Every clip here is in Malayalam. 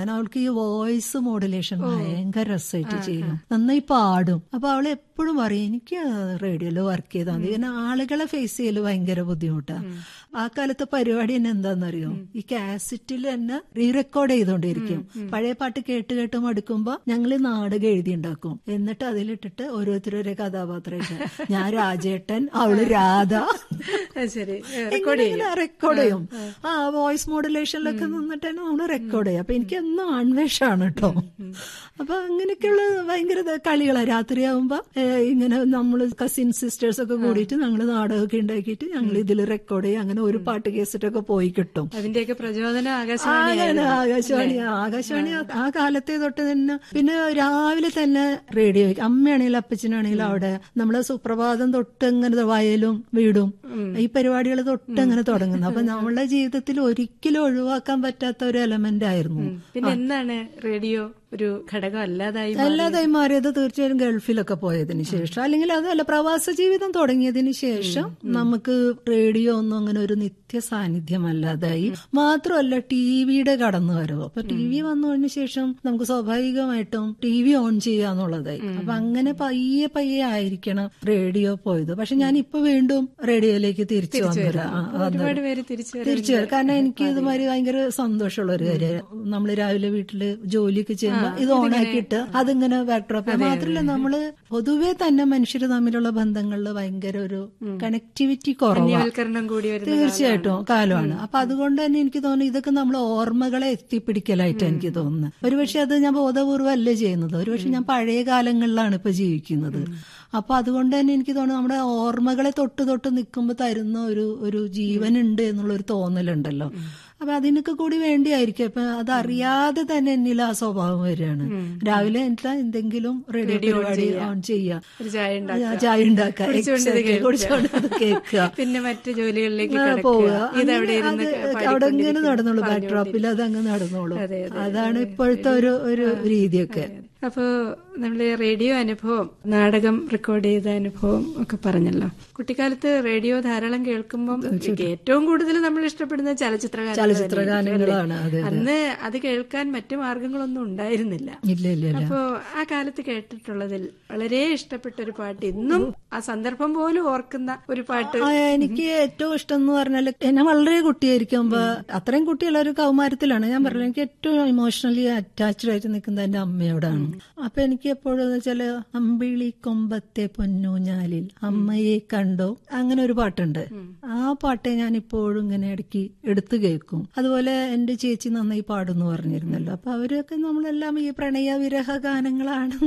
കാരണം അവൾക്ക് ഈ വോയിസ് മോഡുലേഷൻ ഭയങ്കര രസമായിട്ട് ചെയ്യും നന്നായി പാടും അപ്പൊ അവള് എപ്പോഴും പറയും എനിക്ക് റേഡിയോയിൽ വർക്ക് ചെയ്താൽ മതി കാരണം ആളുകളെ ഫേസ് ചെയ്യല് ഭയങ്കര ബുദ്ധിമുട്ടാണ് ആ കാലത്തെ പരിപാടി തന്നെ എന്താണെന്നറിയോ ഈ കാസറ്റിൽ തന്നെ റീ റെക്കോർഡ് ചെയ്തോണ്ടിരിക്കും പഴയ പാട്ട് കേട്ട് കേട്ട് മടുക്കുമ്പോ ഞങ്ങൾ നാടകം എഴുതിയുണ്ടാക്കും എന്നിട്ട് അതിലിട്ടിട്ട് ഓരോരുത്തരൊരു കഥാപാത്രം ഞാൻ രാജേട്ടൻ അവള് രാധ അത് ശരി റെക്കോർഡ് ചെയ്യും റെക്കോർഡ് ചെയ്യും ആ വോയിസ് മോഡുലേഷനിലൊക്കെ നിന്നിട്ട് തന്നെ നമ്മള് റെക്കോർഡ് ചെയ്യും അപ്പൊ എനിക്ക് എന്നും ആൺവേഷാണ് കേട്ടോ അപ്പൊ അങ്ങനെയൊക്കെയുള്ള ഭയങ്കര ഇത് കളികളാ രാത്രിയാവുമ്പോ ഏഹ്, ഇങ്ങനെ നമ്മള് കസിൻ സിസ്റ്റേഴ്സ് ഒക്കെ കൂടിയിട്ട് ഞങ്ങള് നാടകമൊക്കെ ഉണ്ടാക്കിയിട്ട് ഞങ്ങൾ ഇതിൽ റെക്കോർഡ് ചെയ്യും അങ്ങനെ ഒരു പാട്ട് കേസിട്ടൊക്കെ പോയി കിട്ടും അതിന്റെയൊക്കെ പ്രചോദനം ആകാശവാണി അങ്ങനെ ആകാശവാണി ആകാശവാണി ആ- ആ കാലത്തെ തൊട്ട് തന്നെ പിന്നെ രാവിലെ തന്നെ റേഡിയോ അമ്മയാണെങ്കിലും അപ്പച്ചനാണെങ്കിലും അവിടെ നമ്മളെ സുപ്രഭാതം തൊട്ട് ഇങ്ങനെ വയലും വീടും ഈ പരിപാടികൾ തൊട്ട് അങ്ങനെ തുടങ്ങുന്നു അപ്പൊ നമ്മളുടെ ജീവിതത്തിൽ ഒരിക്കലും ഒഴിവാക്കാൻ പറ്റാത്ത ഒരു എലമെന്റ് ആയിരുന്നു പിന്നെ എന്താണ് റേഡിയോ ഒരു ഘടകം അല്ലാതായി മാറിയത്? അല്ലാതായി മാറിയത് തീർച്ചയായും ഗൾഫിലൊക്കെ പോയതിന് ശേഷം അല്ലെങ്കിൽ അതല്ല പ്രവാസ ജീവിതം തുടങ്ങിയതിന് ശേഷം നമുക്ക് റേഡിയോ ഒന്നും അങ്ങനെ ഒരു നിത്യ സാന്നിധ്യമല്ലാതായി മാത്രമല്ല ടി വിയുടെ കടന്നു വരവ് അപ്പൊ ടി വി വന്നതിന് ശേഷം നമുക്ക് സ്വാഭാവികമായിട്ടും ടി വി ഓൺ ചെയ്യാന്നുള്ളതായി അപ്പൊ അങ്ങനെ പയ്യെ പയ്യെ ആയിരിക്കണം റേഡിയോ പോയത് പക്ഷെ ഞാൻ ഇപ്പൊ വീണ്ടും റേഡിയോയിലേക്ക് തിരിച്ചു വന്നില്ല ഒരുപാട് പേര് തിരിച്ചു വരും തിരിച്ചു വരും കാരണം എനിക്ക് ഇതുമാതിരി ഭയങ്കര സന്തോഷമുള്ള ഒരു കാര്യം നമ്മൾ രാവിലെ വീട്ടില് ജോലിയൊക്കെ ചെയ്യുമ്പോൾ ഇത് ഓണാക്കിയിട്ട് അതിങ്ങനെ ബാക്ക്ഡ്രോപ്പ് മാത്രമല്ല നമ്മള് പൊതുവെ തന്നെ മനുഷ്യർ തമ്മിലുള്ള ബന്ധങ്ങളിൽ ഭയങ്കര ഒരു കണക്ടിവിറ്റി കുറവാണ് വൽക്കരണം കൂടി വരുന്ന തീർച്ചയായിട്ടും കാലമാണ് അപ്പൊ അതുകൊണ്ട് തന്നെ എനിക്ക് തോന്നുന്നു ഇതൊക്കെ നമ്മൾ ഓർമ്മകളെ എത്തിപ്പിടിക്കലായിട്ട് എനിക്ക് തോന്നുന്നത് ഒരുപക്ഷെ അത് ഞാൻ ബോധപൂർവ്വം അല്ല ചെയ്യുന്നത് ഒരുപക്ഷെ ഞാൻ പഴയ കാലങ്ങളിലാണ് ഇപ്പൊ ജീവിക്കുന്നത് അപ്പൊ അതുകൊണ്ട് തന്നെ എനിക്ക് തോന്നുന്നു നമ്മുടെ ഓർമ്മകളെ തൊട്ട് തൊട്ട് നിൽക്കുമ്പോൾ തരുന്ന ഒരു ഒരു ജീവനുണ്ട് എന്നുള്ള ഒരു തോന്നലുണ്ടല്ലോ അപ്പൊ അതിനൊക്കെ കൂടി വേണ്ടിയായിരിക്കും അപ്പൊ അതറിയാതെ തന്നെ എന്നിൽ ആ സ്വഭാവം വരികയാണ് രാവിലെ എന്താ എന്തെങ്കിലും റേഡിയോ പരിപാടി ഓൺ ചെയ്യാം ഒരു ചായ ഉണ്ടാക്കുക. ആ, ചായ ഉണ്ടാക്കുക കുടിച്ചുകൊണ്ട് ഇത് Exactly. കേൾക്കുക. കുടിച്ചുകൊണ്ട് അത് കേൾക്കുക പിന്നെ മറ്റ് ജോലികളിലേക്ക് ആ, കടക്കുക. പോവുക ഇത് അവിടെ അങ്ങനെ ഇരുന്ന് അത് പാടിക്കൊണ്ടിരിക്കുക, അവിടെ ഇങ്ങനെ നടന്നോളൂ ബാക്ക് പറഞ്ഞുകൊണ്ടിരിക്കുക. ഡ്രോപ്പിൽ അത് അങ്ങ് നടന്നോളൂ അതെ, അതെ, അതാണ് ഇപ്പോഴത്തെ ഒരു ഒരു രീതിയൊക്കെ അപ്പോ നമ്മള് റേഡിയോ അനുഭവം നാടകം റെക്കോർഡ് ചെയ്ത അനുഭവം ഒക്കെ പറഞ്ഞല്ലോ കുട്ടിക്കാലത്ത് റേഡിയോ ധാരാളം കേൾക്കുമ്പോൾ ഏറ്റവും കൂടുതൽ നമ്മൾ ഇഷ്ടപ്പെടുന്ന ചലച്ചിത്ര ഗാനങ്ങൾ ചലച്ചിത്ര തന്നെയായിരിക്കും, ഗാനങ്ങളാണ്, അല്ലേ? അതെ, അന്ന് അത് കേൾക്കാൻ മറ്റു മാർഗങ്ങളൊന്നും ഉണ്ടായിരുന്നില്ല ഇല്ല ഇല്ല ഇല്ല അപ്പോ ആ കാലത്ത് കേട്ടിട്ടുള്ളതിൽ വളരെ ഇഷ്ടപ്പെട്ട ഒരു പാട്ട് ഇന്നും ആ സന്ദർഭം പോലും ഓർക്കുന്ന ഒരു പാട്ട് ആ, എനിക്ക് ഏറ്റവും ഇഷ്ടം എന്ന് പറഞ്ഞാൽ എന്നെ വളരെ കുട്ടിയായിരിക്കുമ്പോ അത്രയും കുട്ടിയുള്ള ഒരു കൗമാരത്തിലാണ് ഞാൻ പറഞ്ഞത് എനിക്ക് ഏറ്റവും ഇമോഷണലി അറ്റാച്ച്ഡ് ആയിട്ട് നിൽക്കുന്നത് എന്റെ അമ്മയോടാണ് അപ്പൊ എനിക്ക് എപ്പോഴും എന്ന് വെച്ചാല് അമ്പിളി കൊമ്പത്തെ പൊന്നൂഞ്ഞാലിൽ അമ്മയെ കണ്ടോ അങ്ങനെ ഒരു പാട്ടുണ്ട് ആ പാട്ട് ഞാൻ ഇപ്പോഴും ഇങ്ങനെ ഇടയ്ക്ക് എടുത്തു കേൾക്കും അതുപോലെ എന്റെ ചേച്ചി നന്നായി പാടുന്നു പറഞ്ഞിരുന്നല്ലോ അപ്പൊ അവരൊക്കെ നമ്മളെല്ലാം ഈ പ്രണയ വിരഹ ഗാനങ്ങളാണ്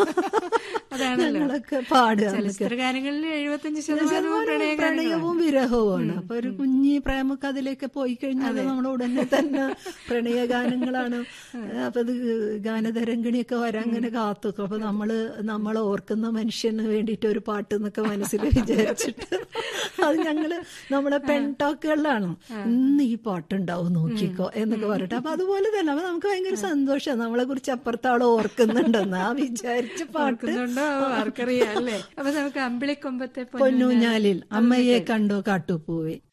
ഞങ്ങളൊക്കെ പാടുക ചലച്ചിത്ര ഗാനങ്ങളിൽ എഴുപത്തഞ്ച് ശതമാനവും പ്രണയ പ്രണയവും വിരഹവുമാണ് അപ്പൊ ഒരു കുഞ്ഞി പ്രേമക്ക് അതിലേക്ക് പോയി കഴിഞ്ഞാൽ നമ്മൾ ഉടനെ തന്നെ പ്രണയഗാനങ്ങളാണ് അപ്പൊ അത് ഗാനതരംഗിണിയൊക്കെ വരാൻ അങ്ങനെ കാത്തു അപ്പൊ നമ്മള് നമ്മളെ ഓർക്കുന്ന മനുഷ്യന് വേണ്ടിയിട്ട് ഒരു പാട്ട് എന്നൊക്കെ മനസ്സിൽ വിചാരിച്ചിട്ട് അത് ഞങ്ങള് നമ്മുടെ പെൺടോക്കുകളിലാണ് ഇന്ന് ഈ പാട്ടുണ്ടാവും നോക്കിക്കോ എന്നൊക്കെ പറഞ്ഞിട്ട് അപ്പൊ അതുപോലെ തന്നെ അപ്പൊ നമുക്ക് ഭയങ്കര സന്തോഷം നമ്മളെ കുറിച്ച് അപ്പുറത്താളെ ഓർക്കുന്നുണ്ടെന്ന് ആ വിചാരിച്ച പാട്ട് ഓർക്കുന്നുണ്ടോ ആർക്കറിയാം അല്ലേ അപ്പൊ നമുക്ക് അമ്പിളിക്കൊമ്പത്തെ പൊന്നു പൊന്നൂഞ്ഞാലിൽ അമ്മയെ കണ്ടോ കാട്ടുപൂവേ